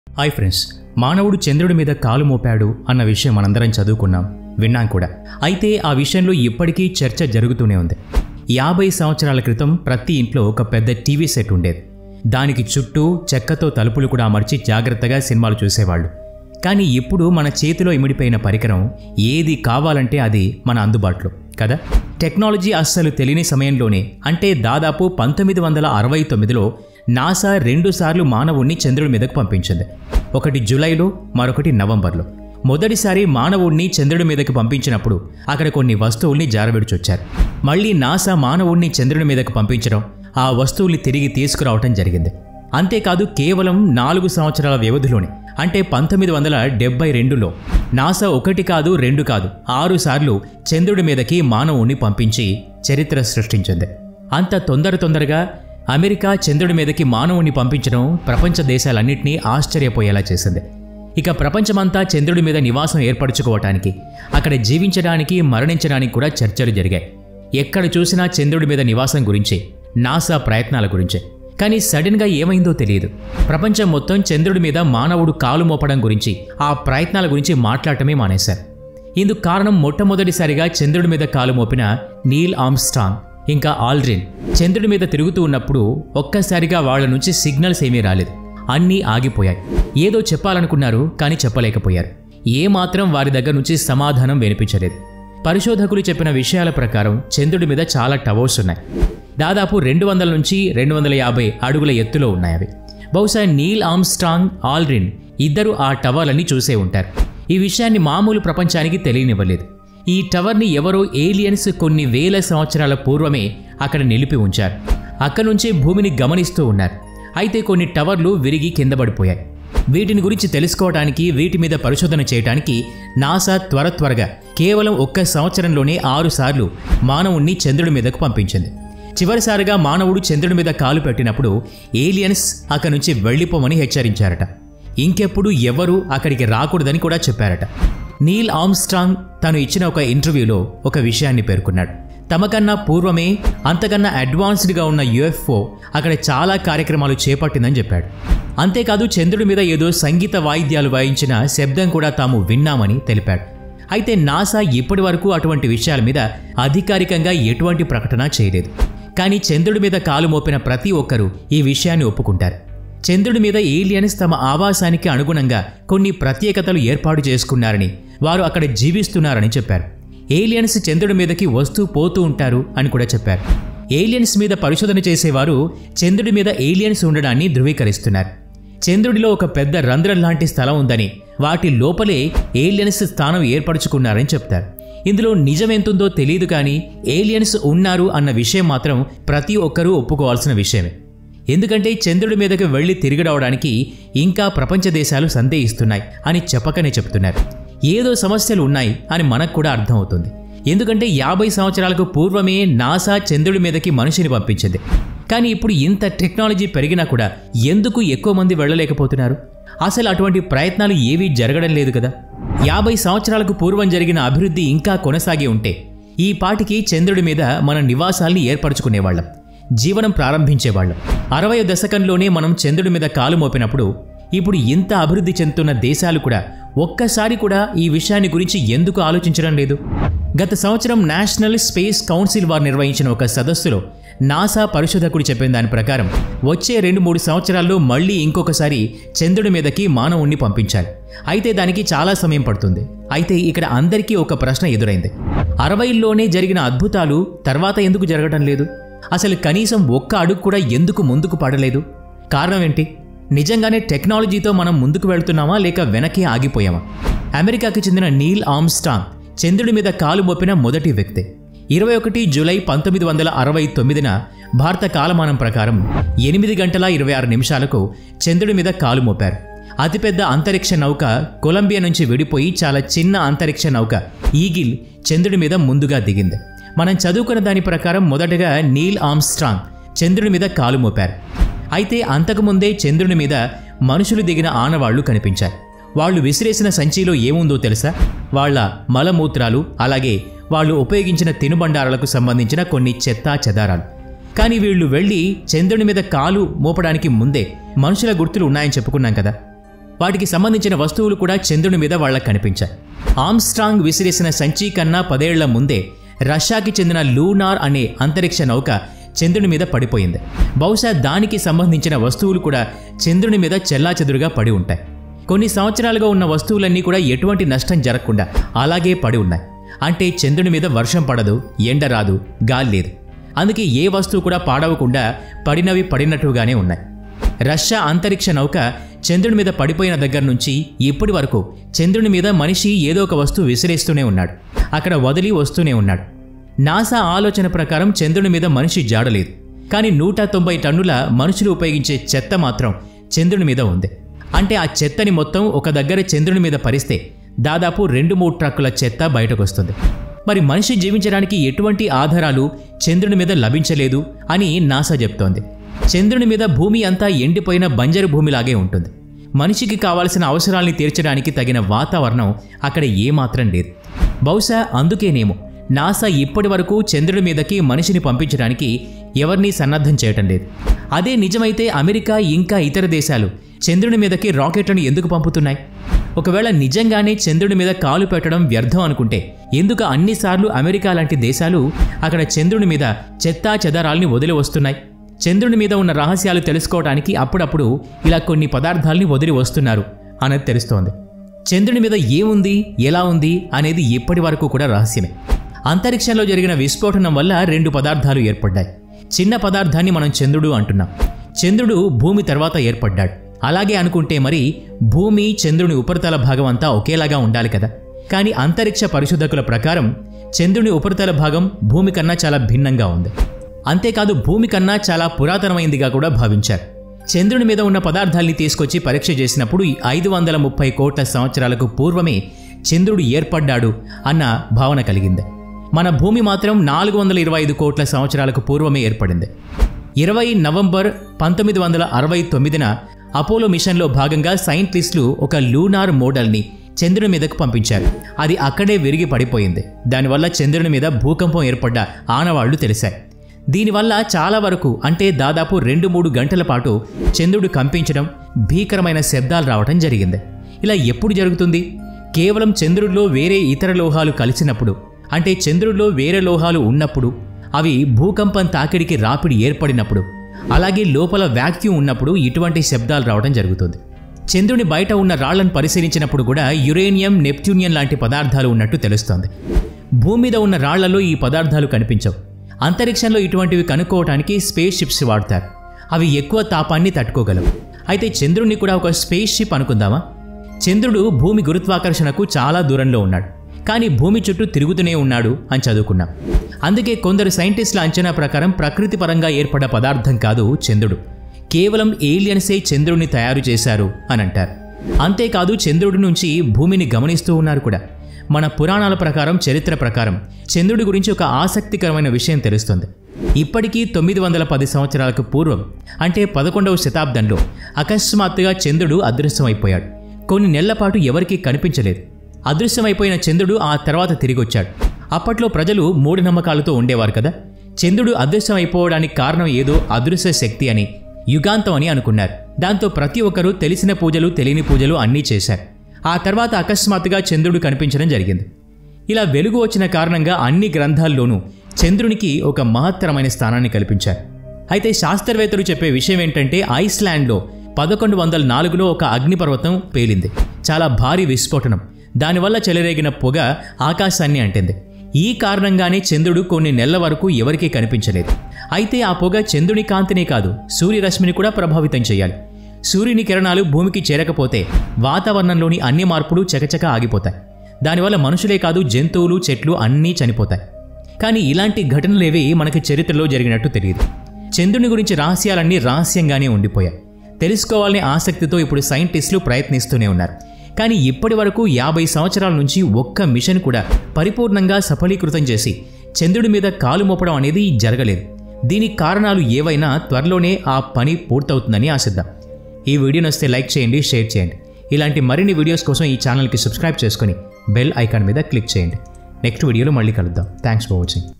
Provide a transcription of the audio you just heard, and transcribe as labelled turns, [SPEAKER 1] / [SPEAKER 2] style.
[SPEAKER 1] hi friends మానవుడు చంద్రుడి మీద కాలు మోపాడు అన్న విషయం మనందరం చదువుకున్నాం విన్నాం కూడా అయితే ఆ విషయంలో ఇప్పటికీ చర్చ జరుగుతూనే ఉంది యాభై సంవత్సరాల క్రితం ప్రతి ఇంట్లో ఒక పెద్ద టీవీ సెట్ ఉండేది దానికి చుట్టూ చెక్కతో తలుపులు కూడా అమర్చి జాగ్రత్తగా సినిమాలు చూసేవాళ్ళు కానీ ఇప్పుడు మన చేతిలో ఇమిడిపోయిన పరికరం ఏది కావాలంటే అది మన అందుబాటులో కదా టెక్నాలజీ అస్సలు తెలియని సమయంలోనే అంటే దాదాపు పంతొమ్మిది వందల అరవై తొమ్మిదిలో నాసా రెండుసార్లు మానవుణ్ణి చంద్రుడి మీదకు పంపించింది ఒకటి జూలైలో మరొకటి నవంబర్లో మొదటిసారి మానవుణ్ణి చంద్రుడి మీదకు పంపించినప్పుడు అక్కడ కొన్ని వస్తువుల్ని జారవిడిచొచ్చారు మళ్ళీ నాసా మానవుణ్ణి చంద్రుడి మీదకు పంపించడం ఆ వస్తువుల్ని తిరిగి తీసుకురావటం జరిగింది అంతేకాదు కేవలం నాలుగు సంవత్సరాల వ్యవధిలోనే అంటే పంతొమ్మిది వందల డెబ్బై రెండులో నాసా ఒకటి కాదు రెండు కాదు ఆరు సార్లు చంద్రుడి మీదకి మానవుణ్ణి పంపించి చరిత్ర సృష్టించింది అంత తొందర తొందరగా అమెరికా చంద్రుడి మీదకి మానవుణ్ణి పంపించడం ప్రపంచ దేశాలన్నింటినీ ఆశ్చర్యపోయేలా చేసింది ఇక ప్రపంచమంతా చంద్రుడి మీద నివాసం ఏర్పరచుకోవటానికి అక్కడ జీవించడానికి మరణించడానికి కూడా చర్చలు జరిగాయి ఎక్కడ చూసినా చంద్రుడి మీద నివాసం గురించే నాసా ప్రయత్నాల గురించే కానీ సడన్గా ఏమైందో తెలియదు ప్రపంచం మొత్తం చంద్రుడి మీద మానవుడు కాలు మోపడం గురించి ఆ ప్రయత్నాల గురించి మాట్లాడటమే మానేశారు ఇందుకు కారణం మొట్టమొదటిసారిగా చంద్రుడి మీద కాలు మోపిన నీల్ ఆమ్స్టాంగ్ ఇంకా ఆల్డ్రిన్ చంద్రుడి మీద తిరుగుతూ ఉన్నప్పుడు ఒక్కసారిగా వాళ్ళ నుంచి సిగ్నల్స్ ఏమీ రాలేదు అన్నీ ఆగిపోయాయి ఏదో చెప్పాలనుకున్నారు కానీ చెప్పలేకపోయారు ఏమాత్రం వారి దగ్గర నుంచి సమాధానం వినిపించలేదు పరిశోధకులు చెప్పిన విషయాల ప్రకారం చంద్రుడి మీద చాలా టవర్స్ ఉన్నాయి దాదాపు రెండు వందల నుంచి రెండు వందల యాభై అడుగుల ఎత్తులో ఉన్నాయి అవి బహుశా నీల్ ఆమ్స్ట్రాంగ్ ఆల్డ్రిన్ ఇద్దరు ఆ టవర్లని చూసే ఉంటారు ఈ విషయాన్ని మామూలు ప్రపంచానికి తెలియనివ్వలేదు ఈ టవర్ని ఎవరో ఏలియన్స్ కొన్ని వేల సంవత్సరాల పూర్వమే అక్కడ నిలిపి ఉంచారు అక్కడి నుంచే భూమిని గమనిస్తూ ఉన్నారు అయితే కొన్ని టవర్లు విరిగి కింద పడిపోయాయి వీటిని గురించి తెలుసుకోవడానికి వీటి మీద పరిశోధన చేయడానికి నాసా త్వర త్వరగా కేవలం ఒక్క సంవత్సరంలోనే ఆరు సార్లు మానవుణ్ణి చంద్రుడి మీదకు పంపించింది చివరిసారిగా మానవుడు చంద్రుడి మీద కాలు పెట్టినప్పుడు ఏలియన్స్ అక్కడి నుంచి వెళ్ళిపోమని హెచ్చరించారట ఇంకెప్పుడు ఎవరూ అక్కడికి రాకూడదని కూడా చెప్పారట నీల్ ఆమ్స్ట్రాంగ్ తను ఇచ్చిన ఒక ఇంటర్వ్యూలో ఒక విషయాన్ని పేర్కొన్నాడు తమకన్నా పూర్వమే అంతకన్నా అడ్వాన్స్డ్గా ఉన్న యుఎఫ్ఓ అక్కడ చాలా కార్యక్రమాలు చేపట్టిందని చెప్పాడు అంతేకాదు చంద్రుడి మీద ఏదో సంగీత వాయిద్యాలు వాయించిన శబ్దం కూడా తాము విన్నామని తెలిపాడు అయితే నాసా ఇప్పటి వరకు అటువంటి విషయాల మీద అధికారికంగా ఎటువంటి ప్రకటన చేయలేదు కానీ చంద్రుడి మీద కాలు మోపిన ప్రతి ఒక్కరూ ఈ విషయాన్ని ఒప్పుకుంటారు చంద్రుడి మీద ఏలియన్స్ తమ ఆవాసానికి అనుగుణంగా కొన్ని ప్రత్యేకతలు ఏర్పాటు చేసుకున్నారని వారు అక్కడ జీవిస్తున్నారని చెప్పారు ఏలియన్స్ చంద్రుడి మీదకి వస్తూ పోతూ ఉంటారు అని కూడా చెప్పారు ఏలియన్స్ మీద పరిశోధన చేసేవారు చంద్రుడి మీద ఏలియన్స్ ఉండడాన్ని ధృవీకరిస్తున్నారు చంద్రుడిలో ఒక పెద్ద రంధ్రం లాంటి స్థలం ఉందని వాటి లోపలే ఏలియన్స్ స్థానం ఏర్పరచుకున్నారని చెప్తారు ఇందులో నిజమెంతుందో తెలియదు కానీ ఏలియన్స్ ఉన్నారు అన్న విషయం మాత్రం ప్రతి ఒక్కరూ ఒప్పుకోవాల్సిన విషయమే ఎందుకంటే చంద్రుడి మీదకి వెళ్ళి తిరిగిడవడానికి ఇంకా ప్రపంచ దేశాలు సందేహిస్తున్నాయి అని చెప్పకనే చెప్తున్నారు ఏదో సమస్యలు ఉన్నాయి అని మనకు కూడా అర్థమవుతుంది ఎందుకంటే యాభై సంవత్సరాలకు పూర్వమే నాసా చంద్రుడి మీదకి మనిషిని పంపించింది కానీ ఇప్పుడు ఇంత టెక్నాలజీ పెరిగినా కూడా ఎందుకు ఎక్కువ మంది వెళ్ళలేకపోతున్నారు అసలు అటువంటి ప్రయత్నాలు ఏవీ జరగడం లేదు కదా యాభై సంవత్సరాలకు పూర్వం జరిగిన అభివృద్ధి ఇంకా కొనసాగి ఉంటే ఈ పాటికి చంద్రుడి మీద మన నివాసాల్ని ఏర్పరచుకునేవాళ్ళం జీవనం ప్రారంభించేవాళ్ళం అరవై దశకంలోనే మనం చంద్రుడి మీద కాలు మోపినప్పుడు ఇప్పుడు ఇంత అభివృద్ధి చెందుతున్న దేశాలు కూడా ఒక్కసారి కూడా ఈ విషయాన్ని గురించి ఎందుకు ఆలోచించడం లేదు గత సంవత్సరం నేషనల్ స్పేస్ కౌన్సిల్ వారు నిర్వహించిన ఒక సదస్సులో నాసా పరిశోధకుడు చెప్పిన దాని ప్రకారం వచ్చే రెండు మూడు సంవత్సరాల్లో మళ్ళీ ఇంకొకసారి చంద్రుడి మీదకి మానవుణ్ణి పంపించాలి అయితే దానికి చాలా సమయం పడుతుంది అయితే ఇక్కడ అందరికీ ఒక ప్రశ్న ఎదురైంది అరవైల్లోనే జరిగిన అద్భుతాలు తర్వాత ఎందుకు జరగడం లేదు అసలు కనీసం ఒక్క అడుగు కూడా ఎందుకు ముందుకు పడలేదు కారణం ఏంటి నిజంగానే టెక్నాలజీతో మనం ముందుకు వెళ్తున్నామా లేక వెనకే ఆగిపోయామా అమెరికాకి చెందిన నీల్ ఆమ్స్టాంగ్ చంద్రుడి మీద కాలు మోపిన మొదటి వ్యక్తి ఇరవై ఒకటి జూలై పంతొమ్మిది వందల అరవై తొమ్మిదిన భారత కాలమానం ప్రకారం ఎనిమిది గంటల ఇరవై ఆరు నిమిషాలకు చంద్రుడి మీద కాలు మోపారు అతిపెద్ద అంతరిక్ష నౌక కొలంబియా నుంచి విడిపోయి చాలా చిన్న అంతరిక్ష నౌక ఈగిల్ చంద్రుడి మీద ముందుగా దిగింది మనం చదువుకున్న దాని ప్రకారం మొదటగా నీల్ ఆమ్స్ట్రాంగ్ చంద్రుడి మీద కాలు మోపారు అయితే అంతకుముందే చంద్రుని మీద మనుషులు దిగిన ఆనవాళ్లు కనిపించాయి వాళ్ళు విసిరేసిన సంచిలో ఏముందో తెలుసా వాళ్ళ మలమూత్రాలు అలాగే వాళ్ళు ఉపయోగించిన తినుబండారాలకు సంబంధించిన కొన్ని చెత్తా చెదారాలు కానీ వీళ్ళు వెళ్ళి చంద్రుని మీద కాలు మోపడానికి ముందే మనుషుల గుర్తులు ఉన్నాయని చెప్పుకున్నాం కదా వాటికి సంబంధించిన వస్తువులు కూడా చంద్రుని మీద వాళ్ళకి కనిపించాయి ఆమ్స్ట్రాంగ్ విసిరేసిన సంచి కన్నా పదేళ్ల ముందే రష్యాకి చెందిన లూనార్ అనే అంతరిక్ష నౌక చంద్రుని మీద పడిపోయింది బహుశా దానికి సంబంధించిన వస్తువులు కూడా చంద్రుని మీద చెల్లాచెదురుగా పడి ఉంటాయి కొన్ని సంవత్సరాలుగా ఉన్న వస్తువులన్నీ కూడా ఎటువంటి నష్టం జరగకుండా అలాగే పడి ఉన్నాయి అంటే చంద్రుని మీద వర్షం పడదు ఎండ రాదు గాలి లేదు అందుకే ఏ వస్తువు కూడా పాడవకుండా పడినవి పడినట్టుగానే ఉన్నాయి రష్యా అంతరిక్ష నౌక చంద్రుని మీద పడిపోయిన దగ్గర నుంచి ఇప్పటి వరకు చంద్రుని మీద మనిషి ఏదో ఒక వస్తువు విసిరేస్తూనే ఉన్నాడు అక్కడ వదిలి వస్తూనే ఉన్నాడు నాసా ఆలోచన ప్రకారం చంద్రుని మీద మనిషి జాడలేదు కానీ నూట తొంభై టన్నుల మనుషులు ఉపయోగించే చెత్త మాత్రం చంద్రుని మీద ఉంది అంటే ఆ చెత్తని మొత్తం ఒక దగ్గర చంద్రుని మీద పరిస్తే దాదాపు రెండు మూడు ట్రక్కుల చెత్త బయటకు వస్తుంది మరి మనిషి జీవించడానికి ఎటువంటి ఆధారాలు చంద్రుని మీద లభించలేదు అని నాసా చెప్తోంది చంద్రుని మీద భూమి అంతా ఎండిపోయిన బంజరు భూమిలాగే ఉంటుంది మనిషికి కావాల్సిన అవసరాల్ని తీర్చడానికి తగిన వాతావరణం అక్కడ ఏమాత్రం లేదు బహుశా అందుకేనేమో నాసా ఇప్పటి వరకు చంద్రుడి మీదకి మనిషిని పంపించడానికి ఎవరినీ సన్నద్ధం చేయటం లేదు అదే నిజమైతే అమెరికా ఇంకా ఇతర దేశాలు చంద్రుని మీదకి రాకెట్లను ఎందుకు పంపుతున్నాయి ఒకవేళ నిజంగానే చంద్రుడి మీద కాలు పెట్టడం వ్యర్థం అనుకుంటే ఎందుకు అన్నిసార్లు అమెరికా లాంటి దేశాలు అక్కడ చంద్రుని మీద చెత్తా చెదారాల్ని వదిలి వస్తున్నాయి చంద్రుని మీద ఉన్న రహస్యాలు తెలుసుకోవడానికి అప్పుడప్పుడు ఇలా కొన్ని పదార్థాల్ని వదిలి వస్తున్నారు అనేది తెలుస్తోంది చంద్రుని మీద ఏముంది ఎలా ఉంది అనేది ఇప్పటి వరకు కూడా రహస్యమే అంతరిక్షంలో జరిగిన విస్ఫోటనం వల్ల రెండు పదార్థాలు ఏర్పడ్డాయి చిన్న పదార్థాన్ని మనం చంద్రుడు అంటున్నాం చంద్రుడు భూమి తర్వాత ఏర్పడ్డాడు అలాగే అనుకుంటే మరి భూమి చంద్రుని ఉపరితల భాగం అంతా ఒకేలాగా ఉండాలి కదా కానీ అంతరిక్ష పరిశోధకుల ప్రకారం చంద్రుని ఉపరితల భాగం భూమి కన్నా చాలా భిన్నంగా ఉంది అంతేకాదు భూమి కన్నా చాలా పురాతనమైందిగా కూడా భావించారు చంద్రుని మీద ఉన్న పదార్థాల్ని తీసుకొచ్చి పరీక్ష చేసినప్పుడు ఈ ఐదు వందల ముప్పై కోట్ల సంవత్సరాలకు పూర్వమే చంద్రుడు ఏర్పడ్డాడు అన్న భావన కలిగింది మన భూమి మాత్రం నాలుగు వందల ఇరవై ఐదు కోట్ల సంవత్సరాలకు పూర్వమే ఏర్పడింది ఇరవై నవంబర్ పంతొమ్మిది వందల అరవై తొమ్మిదిన అపోలో మిషన్లో భాగంగా సైంటిస్టులు ఒక లూనార్ మోడల్ని చంద్రుని మీదకు పంపించారు అది అక్కడే విరిగి పడిపోయింది దానివల్ల చంద్రుని మీద భూకంపం ఏర్పడ్డ ఆనవాళ్లు తెలిసాయి దీనివల్ల చాలా వరకు అంటే దాదాపు రెండు మూడు గంటల పాటు చంద్రుడు కంపించడం భీకరమైన శబ్దాలు రావడం జరిగింది ఇలా ఎప్పుడు జరుగుతుంది కేవలం చంద్రుడిలో వేరే ఇతర లోహాలు కలిసినప్పుడు అంటే చంద్రుడిలో వేరే లోహాలు ఉన్నప్పుడు అవి భూకంపం తాకిడికి రాపిడి ఏర్పడినప్పుడు అలాగే లోపల వ్యాక్యూమ్ ఉన్నప్పుడు ఇటువంటి శబ్దాలు రావడం జరుగుతుంది చంద్రుని బయట ఉన్న రాళ్లను పరిశీలించినప్పుడు కూడా యురేనియం నెప్ట్యూనియం లాంటి పదార్థాలు ఉన్నట్టు తెలుస్తోంది భూమి మీద ఉన్న రాళ్లలో ఈ పదార్థాలు కనిపించవు అంతరిక్షంలో ఇటువంటివి కనుక్కోవటానికి స్పేస్ షిప్స్ వాడతారు అవి ఎక్కువ తాపాన్ని తట్టుకోగలవు అయితే చంద్రుడిని కూడా ఒక స్పేస్ షిప్ అనుకుందామా చంద్రుడు భూమి గురుత్వాకర్షణకు చాలా దూరంలో ఉన్నాడు కానీ భూమి చుట్టూ తిరుగుతూనే ఉన్నాడు అని చదువుకున్నాం అందుకే కొందరు సైంటిస్టుల అంచనా ప్రకారం ప్రకృతి పరంగా ఏర్పడ్డ పదార్థం కాదు చంద్రుడు కేవలం ఏలియన్సే చంద్రుడిని తయారు చేశారు అని అంటారు అంతేకాదు చంద్రుడి నుంచి భూమిని గమనిస్తూ ఉన్నారు కూడా మన పురాణాల ప్రకారం చరిత్ర ప్రకారం చంద్రుడి గురించి ఒక ఆసక్తికరమైన విషయం తెలుస్తుంది ఇప్పటికీ తొమ్మిది వందల పది సంవత్సరాలకు పూర్వం అంటే పదకొండవ శతాబ్దంలో అకస్మాత్తుగా చంద్రుడు అదృశ్యమైపోయాడు కొన్ని నెలల పాటు ఎవరికీ కనిపించలేదు అదృశ్యమైపోయిన చంద్రుడు ఆ తర్వాత తిరిగొచ్చాడు అప్పట్లో ప్రజలు మూఢనమ్మకాలతో ఉండేవారు కదా చంద్రుడు అదృశ్యమైపోవడానికి కారణం ఏదో అదృశ్య శక్తి అని యుగాంతం అని అనుకున్నారు దాంతో ప్రతి ఒక్కరూ తెలిసిన పూజలు తెలియని పూజలు అన్నీ చేశారు ఆ తర్వాత అకస్మాత్తుగా చంద్రుడు కనిపించడం జరిగింది ఇలా వెలుగు వచ్చిన కారణంగా అన్ని గ్రంథాల్లోనూ చంద్రునికి ఒక మహత్తరమైన స్థానాన్ని కల్పించారు అయితే శాస్త్రవేత్తలు చెప్పే విషయం ఏంటంటే ఐస్లాండ్లో పదకొండు వందల నాలుగులో ఒక అగ్నిపర్వతం పేలింది చాలా భారీ విస్ఫోటనం దానివల్ల చెలరేగిన పొగ ఆకాశాన్ని అంటింది ఈ కారణంగానే చంద్రుడు కొన్ని నెలల వరకు ఎవరికీ కనిపించలేదు అయితే ఆ పొగ చంద్రుని కాంతినే కాదు సూర్యరశ్మిని కూడా ప్రభావితం చేయాలి సూర్యుని కిరణాలు భూమికి చేరకపోతే వాతావరణంలోని అన్ని మార్పులు చకచక ఆగిపోతాయి దానివల్ల మనుషులే కాదు జంతువులు చెట్లు అన్నీ చనిపోతాయి కానీ ఇలాంటి ఘటనలేవి మనకి చరిత్రలో జరిగినట్టు తెలియదు చంద్రుని గురించి రహస్యాలన్నీ రహస్యంగానే ఉండిపోయాయి తెలుసుకోవాలనే ఆసక్తితో ఇప్పుడు సైంటిస్టులు ప్రయత్నిస్తూనే ఉన్నారు కానీ ఇప్పటి వరకు యాభై సంవత్సరాల నుంచి ఒక్క మిషన్ కూడా పరిపూర్ణంగా సఫలీకృతం చేసి చంద్రుడి మీద కాలు మోపడం అనేది జరగలేదు దీనికి కారణాలు ఏవైనా త్వరలోనే ఆ పని పూర్తవుతుందని ఆశిద్దాం ఈ వీడియో నచ్చితే లైక్ చేయండి షేర్ చేయండి ఇలాంటి మరిన్ని వీడియోస్ కోసం ఈ ఛానల్కి సబ్స్క్రైబ్ చేసుకొని బెల్ ఐకాన్ మీద క్లిక్ చేయండి నెక్స్ట్ వీడియోలో మళ్ళీ కలుద్దాం థ్యాంక్స్ ఫర్ వాచింగ్